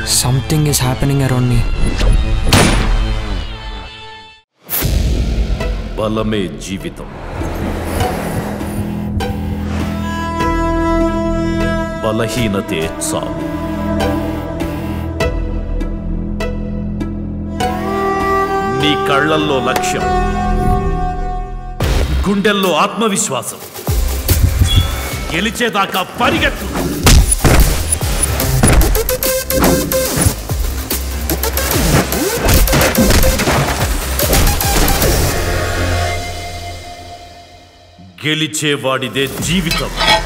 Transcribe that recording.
something is happening around మీ బలమే జీవితం బలహీనతే చావు నీ కళ్ళల్లో లక్ష్యం గుండెల్లో ఆత్మవిశ్వాసం గెలిచేదాకా పరిగెత్తు గెలిచేవాడిదే జీవితం